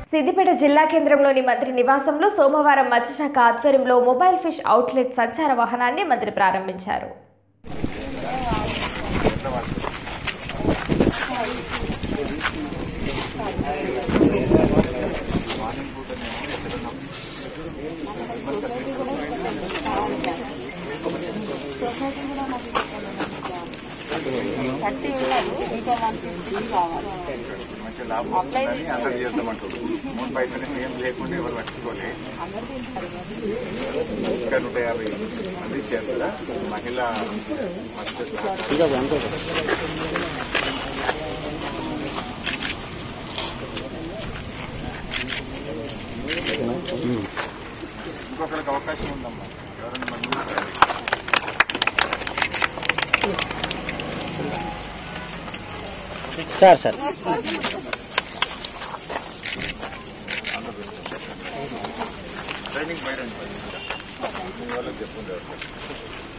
సిద్దిపేట జిల్లా కేంద్రంలోని మంత్రి నివాసంలో సోమవారం మత్స్యశాఖ ఆధ్వర్యంలో మొబైల్ ఫిష్ అవుట్లెట్ సంచార వాహనాన్ని మంత్రి ప్రారంభించారు థర్టీ ఉన్నది ఇంకా వన్ ఫిఫ్టీ కావాలి మంచి లాభం వస్తుందని అందరు చేద్దామంటారు మూడు పైసలు ఏం లేకుండా ఎవరు పట్టించుకోలే ఇంకా నూట యాభై మంది చేస్తారా మహిళా మత్స్య సహకార ఇంకొకరికి అవకాశం ఉందమ్మా ఎవరైనా మన ముందుకు రండి. Sir sir Andhra best training బయట వాళ్ళకి చెప్పుండే